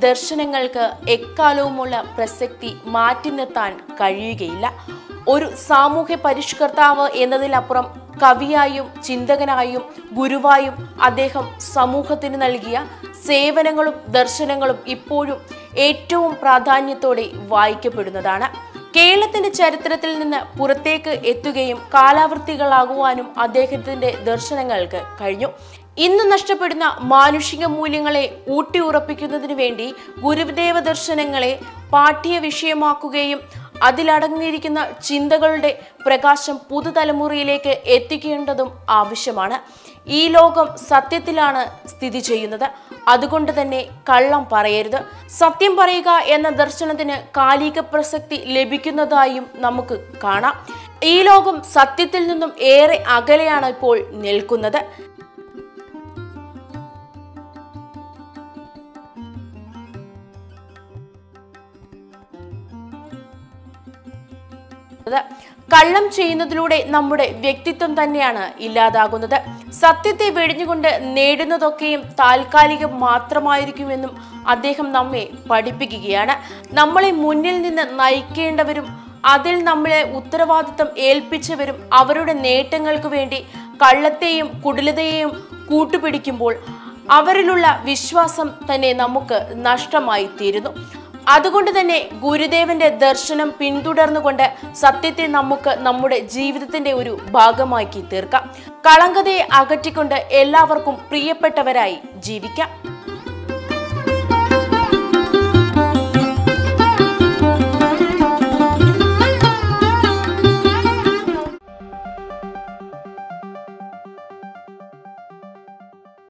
ദർശനങ്ങൾക്ക് എക്കാലവുമുള്ള പ്രസക്തി മാറ്റി നിർത്താൻ കഴിയുകയില്ല ഒരു സാമൂഹ്യ പരിഷ്കർത്താവ് എന്നതിലപ്പുറം കവിയായും ചിന്തകനായും ഗുരുവായും അദ്ദേഹം സമൂഹത്തിന് നൽകിയ സേവനങ്ങളും ദർശനങ്ങളും ഇപ്പോഴും ഏറ്റവും പ്രാധാന്യത്തോടെ വായിക്കപ്പെടുന്നതാണ് കേരളത്തിന്റെ ചരിത്രത്തിൽ നിന്ന് പുറത്തേക്ക് എത്തുകയും കാലാവൃത്തികളാകുവാനും അദ്ദേഹത്തിന്റെ ദർശനങ്ങൾക്ക് കഴിഞ്ഞു ഇന്ന് നഷ്ടപ്പെടുന്ന മാനുഷിക മൂല്യങ്ങളെ ഊട്ടിയുറപ്പിക്കുന്നതിനു വേണ്ടി ഗുരുദേവ ദർശനങ്ങളെ പാഠ്യ വിഷയമാക്കുകയും അതിലടങ്ങിയിരിക്കുന്ന ചിന്തകളുടെ പ്രകാശം പുതുതലമുറയിലേക്ക് എത്തിക്കേണ്ടതും ആവശ്യമാണ് ഈ ലോകം സത്യത്തിലാണ് സ്ഥിതി ചെയ്യുന്നത് അതുകൊണ്ട് തന്നെ കള്ളം പറയരുത് സത്യം പറയുക എന്ന ദർശനത്തിന് കാലിക പ്രസക്തി ലഭിക്കുന്നതായും നമുക്ക് കാണാം ഈ ലോകം സത്യത്തിൽ നിന്നും ഏറെ അകലെയാണ് ഇപ്പോൾ നിൽക്കുന്നത് കള്ളം ചെയ്യുന്നതിലൂടെ നമ്മുടെ വ്യക്തിത്വം തന്നെയാണ് ഇല്ലാതാകുന്നത് സത്യത്തെ വെടിഞ്ഞുകൊണ്ട് നേടുന്നതൊക്കെയും താൽക്കാലികം മാത്രമായിരിക്കുമെന്നും അദ്ദേഹം നമ്മെ പഠിപ്പിക്കുകയാണ് നമ്മളെ മുന്നിൽ നിന്ന് നയിക്കേണ്ടവരും അതിൽ നമ്മളെ ഉത്തരവാദിത്തം ഏൽപ്പിച്ചവരും അവരുടെ നേട്ടങ്ങൾക്ക് വേണ്ടി കള്ളത്തെയും കുടിലതയെയും കൂട്ടുപിടിക്കുമ്പോൾ അവരിലുള്ള വിശ്വാസം തന്നെ നമുക്ക് നഷ്ടമായി തീരുന്നു അതുകൊണ്ട് തന്നെ ഗുരുദേവന്റെ ദർശനം പിന്തുടർന്നുകൊണ്ട് സത്യത്തെ നമുക്ക് നമ്മുടെ ജീവിതത്തിന്റെ ഒരു ഭാഗമാക്കി തീർക്കാം കളങ്കതയെ അകറ്റിക്കൊണ്ട് എല്ലാവർക്കും പ്രിയപ്പെട്ടവരായി ജീവിക്കാം